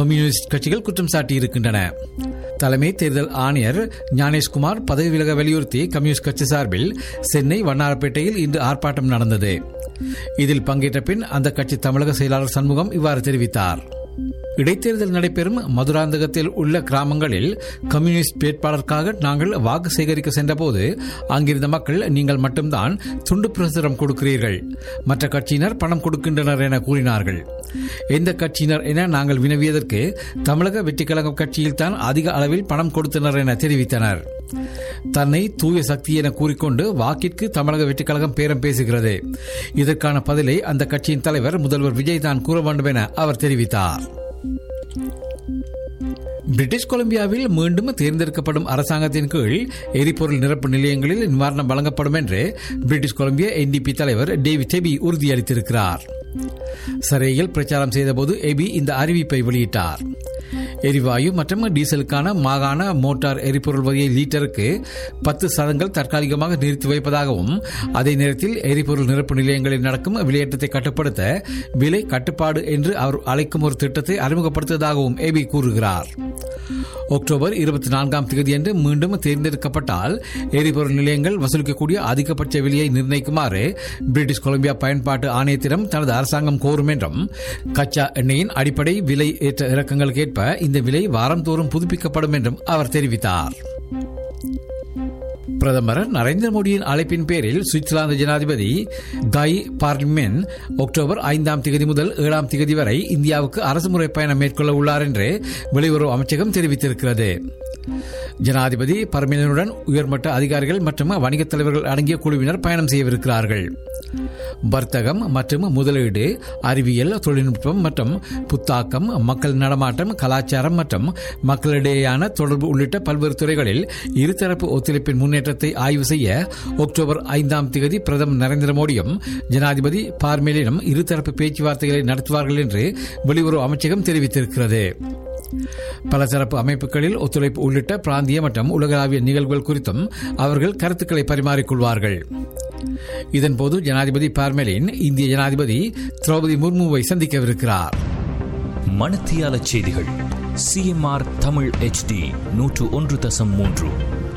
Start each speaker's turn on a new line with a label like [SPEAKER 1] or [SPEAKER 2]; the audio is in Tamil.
[SPEAKER 1] கம்யூனிஸ்ட் கட்சிகள் குற்றம் சாட்டியிருக்கின்றன தலைமை தேர்தல் ஆணையர் ஞானேஷ்குமார் பதவி விலக வலியுறுத்தி கம்யூனிஸ்ட் கட்சி சார்பில் சென்னை வண்ணாரப்பேட்டையில் இன்று ஆர்ப்பாட்டம் நடந்தது இதில் பங்கேற்ற பின் அந்த கட்சி தமிழக செயலாளர் சண்முகம் இவ்வாறு தெரிவித்தார் இடைத்தேர்தல் நடைபெறும் மதுராந்தகத்தில் உள்ள கிராமங்களில் கம்யூனிஸ்ட் வேட்பாளருக்காக நாங்கள் வாக்கு சேகரிக்க சென்றபோது அங்கிருந்த மக்கள் நீங்கள் மட்டும்தான் துண்டு பிரசுரம் கொடுக்கிறீர்கள் மற்ற கட்சியினர் பணம் கொடுக்கின்றனர் என கூறினார்கள் எந்த கட்சியினர் என நாங்கள் வினவியதற்கு தமிழக வெற்றிக்கழகம் கட்சியில்தான் அதிக அளவில் பணம் கொடுத்தனர் என தெரிவித்தனர் தன்னை தூய சக்தி என கூறிக்கொண்டு வாக்கிற்கு தமிழக வெற்றிக்கழகம் பேரம் பேசுகிறது இதற்கான பதிலை அந்த கட்சியின் தலைவர் முதல்வர் விஜய் தான் கூற வேண்டும் என அவர் தெரிவித்தார் பிரிட்டிஷ் கொலம்பியாவில் மீண்டும் தேர்ந்தெடுக்கப்படும் அரசாங்கத்தின் கீழ் எரிபொருள் நிரப்பு நிலையங்களில் நிவாரணம் வழங்கப்படும் என்று பிரிட்டிஷ் கொலம்பியா என்டிபி தலைவர் டேவிட் டெபி உறுதியளித்திருக்கிறார் சரையில் பிரச்சாரம் செய்தபோது எபி இந்த அறிவிப்பை வெளியிட்டார் எரிவாயு மற்றும் டீசலுக்கான மாகாண மோட்டார் எரிபொருள் வகையை லீட்டருக்கு பத்து சதங்கள் தற்காலிகமாக நிறுத்தி வைப்பதாகவும் அதே நேரத்தில் எரிபொருள் நிரப்பு நிலையங்களில் நடக்கும் விலையேற்றத்தை கட்டுப்படுத்த விலை கட்டுப்பாடு என்று அவர் அழைக்கும் ஒரு திட்டத்தை அறிமுகப்படுத்துவதாகவும் ஏபி கூறுகிறார் அக்டோபர் இருபத்தி நான்காம் தேதியன்று மீண்டும் தேர்ந்தெடுக்கப்பட்டால் எரிபொருள் நிலையங்கள் வசூலிக்கக்கூடிய அதிகபட்ச விலையை நிர்ணயிக்குமாறு பிரிட்டிஷ் கொலம்பியா பயன்பாட்டு ஆணையத்திடம் தனது அரசாங்கம் கோரும் என்றும் கச்சா எண்ணெயின் அடிப்படை விலை ஏற்ற இறக்கங்களுக்கு ஏற்ப இந்த விலை வாரந்தோறும் புதுப்பிக்கப்படும் என்றும் அவர் தெரிவித்தார் பிரதமர் நரேந்திர மோடியின் அழைப்பின் பேரில் சுவிட்சர்லாந்து ஜனாதிபதி கை பார்லிமென் அக்டோபர் ஐந்தாம் தேதி முதல் ஏழாம் தேதி வரை இந்தியாவுக்கு அரசுமுறை பயணம் மேற்கொள்ள உள்ளார் என்று வெளியுறவு அமைச்சகம் தெரிவித்திருக்கிறது ஜனாதிபதி பர்மிலனுடன் உயர்மட்ட அதிகாரிகள் மற்றும் வணிகத் தலைவர்கள் அடங்கிய குழுவினர் பயணம் செய்யவிருக்கிறார்கள் வர்த்தகம் மற்றும் முதலீடு அறிவியல் தொழில்நுட்பம் மற்றும் புத்தாக்கம் மக்கள் நடமாட்டம் கலாச்சாரம் மற்றும் மக்களிடையேயான தொடர்பு உள்ளிட்ட பல்வேறு துறைகளில் இருதரப்பு ஒத்துழைப்பின் முன்னேற்றத்தை ஆய்வு செய்ய அக்டோபர் ஐந்தாம் தேதி பிரதமர் நரேந்திர மோடியும் ஜனாதிபதி பார்மேலினும் இருதரப்பு பேச்சுவார்த்தைகளை நடத்துவார்கள் என்று வெளியுறவு அமைச்சகம் தெரிவித்திருக்கிறது பலதரப்பு அமைப்புகளில் ஒத்துழைப்பு உள்ளிட்ட பிராந்திய மற்றும் உலகளாவிய நிகழ்வுகள் குறித்தும் அவர்கள் கருத்துக்களை பரிமாறிக்கொள்வார்கள் இதன்போது ஜனாதிபதி பார்மெலின் இந்திய ஜனாதிபதி திரௌபதி முர்முவை சந்திக்கவிருக்கிறார்
[SPEAKER 2] மணத்தியால செய்திகள் சிஎம்ஆர் தமிழ் HD நூற்று ஒன்று தசம் மூன்று